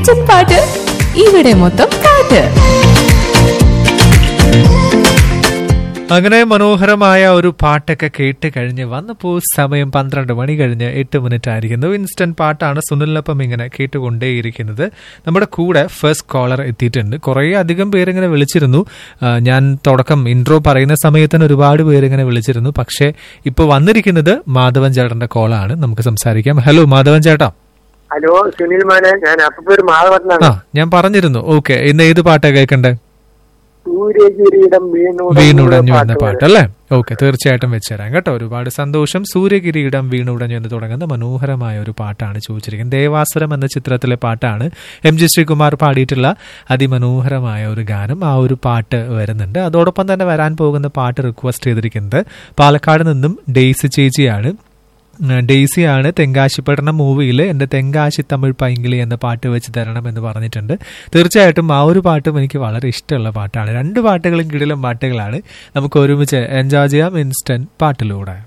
instant പാട്ട് ഇവിടെ മൊത്തം പാട്ട് അങ്ങനെ മനോഹരമായ ഒരു പാട്ടൊക്കെ കേട്ട് കഴിഞ്ഞ് വന്നപ്പോൾ സമയം പന്ത്രണ്ട് മണി കഴിഞ്ഞ് എട്ട് മിനിറ്റ് ആയിരിക്കുന്നു ഇൻസ്റ്റന്റ് പാട്ടാണ് സുനിലിനൊപ്പം ഇങ്ങനെ കേട്ടുകൊണ്ടേയിരിക്കുന്നത് നമ്മുടെ കൂടെ ഫസ്റ്റ് കോളർ എത്തിയിട്ടുണ്ട് കുറേ അധികം പേരിങ്ങനെ വിളിച്ചിരുന്നു ആ, ഞാൻ തുടക്കം ഇൻട്രോ പറയുന്ന സമയത്തിന് ഒരുപാട് പേരിങ്ങനെ വിളിച്ചിരുന്നു പക്ഷേ ഇപ്പോൾ വന്നിരിക്കുന്നത് മാധവൻ ചേട്ടന്റെ കോളാണ് നമുക്ക് സംസാരിക്കാം ഹലോ മാധവൻ ചേട്ടാ ഹലോ സുനിൽ മാനെ ഞാൻ അപ്പൂർ ആ മാധവനാണ് ഞാൻ പറഞ്ഞിരുന്നു ഓക്കെ ഇന്ന് ഏത് പാട്ടാണ് കേൾക്കണ്ടേ സൂര്യകിരീടം വീണു വീണുടഞ്ഞു എന്ന പാട്ട് അല്ലേ ഓക്കെ തീർച്ചയായിട്ടും വെച്ചുതരാം കേട്ടോ ഒരുപാട് സന്തോഷം സൂര്യകിരീടം വീണുടഞ്ഞു എന്ന് തുടങ്ങുന്ന മനോഹരമായ ഒരു പാട്ടാണ് ചോദിച്ചിരിക്കുന്നത് ദേവാസുരം എന്ന ചിത്രത്തിലെ പാട്ടാണ് എം ജി ശ്രീകുമാർ പാടിയിട്ടുള്ള അതിമനോഹരമായ ഒരു ഗാനം ആ ഒരു പാട്ട് വരുന്നുണ്ട് അതോടൊപ്പം തന്നെ വരാൻ പോകുന്ന പാട്ട് റിക്വസ്റ്റ് ചെയ്തിരിക്കുന്നത് പാലക്കാട് നിന്നും ഡെയ്സി ചേച്ചിയാണ് ഉം, ഡെയ്സിയാണ് തെങ്കാശിപ്പട്ടണം മൂവിയിൽ എൻ്റെ തെങ്കാശി തമിഴ് പൈങ്കിളി എന്ന പാട്ട് വെച്ച് തരണം എന്ന് പറഞ്ഞിട്ടുണ്ട് തീർച്ചയായിട്ടും ആ ഒരു പാട്ടും എനിക്ക് വളരെ ഇഷ്ടമുള്ള പാട്ടാണ് രണ്ട് പാട്ടുകളും കിടിലം പാട്ടുകളാണ് നമുക്ക് ഒരുമിച്ച് എൻജോയ് ചെയ്യാം ഇൻസ്റ്റന്റ് പാട്ടിലൂടെ